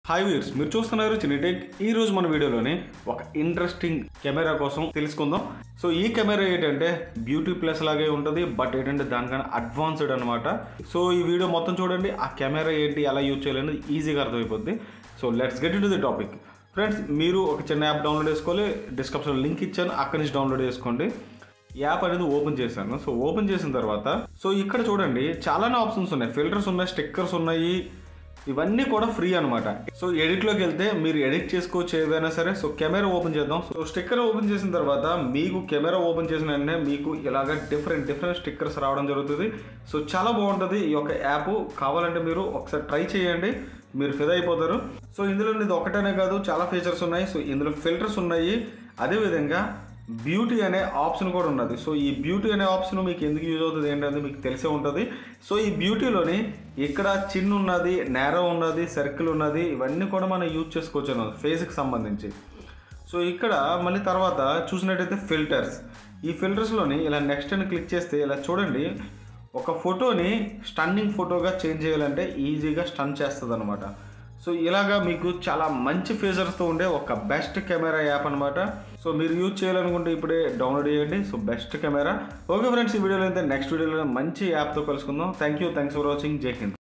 hi వీర్స్ మీరు చూస్తున్నారు చిన్నటెక్ ఈ రోజు మన వీడియోలోని ఒక ఇంట్రెస్టింగ్ కెమెరా కోసం తెలుసుకుందాం సో ఈ కెమెరా ఏంటంటే బ్యూటీ ప్లస్ లాగే ఉంటుంది బట్ ఏంటంటే దానికన్నా అడ్వాన్స్డ్ అనమాట సో ఈ వీడియో మొత్తం చూడండి ఆ కెమెరా ఏంటి ఎలా యూజ్ చేయాలనేది ఈజీగా అర్థమైపోద్ది so let's get to the topic friends మీరు ఒక చిన్న యాప్ డౌన్లోడ్ చేసుకోవాలి డిస్క్రిప్షన్లో లింక్ ఇచ్చాను అక్కడి నుంచి డౌన్లోడ్ చేసుకోండి యాప్ అనేది ఓపెన్ చేశాను సో ఓపెన్ చేసిన తర్వాత సో ఇక్కడ చూడండి చాలానే ఆప్షన్స్ ఉన్నాయి ఫిల్టర్స్ ఉన్నాయి స్టిక్కర్స్ ఉన్నాయి ఇవన్నీ కూడా ఫ్రీ అనమాట సో ఎడిట్లోకి వెళ్తే మీరు ఎడిట్ చేసుకోవచ్చు ఏదైనా సరే సో కెమెరా ఓపెన్ చేద్దాం సో స్టిక్కర్ ఓపెన్ చేసిన తర్వాత మీకు కెమెరా ఓపెన్ చేసిన వెంటనే మీకు ఇలాగ డిఫరెంట్ డిఫరెంట్ స్టిక్కర్స్ రావడం జరుగుతుంది సో చాలా బాగుంటుంది ఈ యొక్క యాప్ కావాలంటే మీరు ఒకసారి ట్రై చేయండి మీరు ఫిదా అయిపోతారు సో ఇందులో ఇది ఒకటేనే కాదు చాలా ఫీచర్స్ ఉన్నాయి సో ఇందులో ఫిల్టర్స్ ఉన్నాయి అదేవిధంగా బ్యూటీ అనే ఆప్షన్ కూడా ఉన్నది సో ఈ బ్యూటీ అనే ఆప్షన్ మీకు ఎందుకు యూజ్ అవుతుంది ఏంటంటే మీకు తెలిసే ఉంటుంది సో ఈ బ్యూటీలోని ఇక్కడ చిన్న ఉన్నది నేరో ఉన్నది సర్కిల్ ఉన్నది ఇవన్నీ కూడా మనం యూజ్ చేసుకోవచ్చు అన్నది ఫేస్కి సంబంధించి సో ఇక్కడ మళ్ళీ తర్వాత చూసినట్టయితే ఫిల్టర్స్ ఈ ఫిల్టర్స్లోని ఇలా నెక్స్ట్ అని క్లిక్ చేస్తే ఇలా చూడండి ఒక ఫోటోని స్టన్నింగ్ ఫోటోగా చేంజ్ చేయాలంటే ఈజీగా స్టన్ చేస్తుంది అనమాట సో ఇలాగా మీకు చాలా మంచి ఫీచర్స్తో ఉండే ఒక బెస్ట్ కెమెరా యాప్ అనమాట సో మీరు యూజ్ చేయాలనుకుంటే ఇప్పుడే డౌన్లోడ్ చేయండి so best camera okay friends ఈ వీడియోలో అయితే నెక్స్ట్ వీడియోలో మంచి యాప్తో కలుసుకుందాం thank you thanks for watching Jai Hind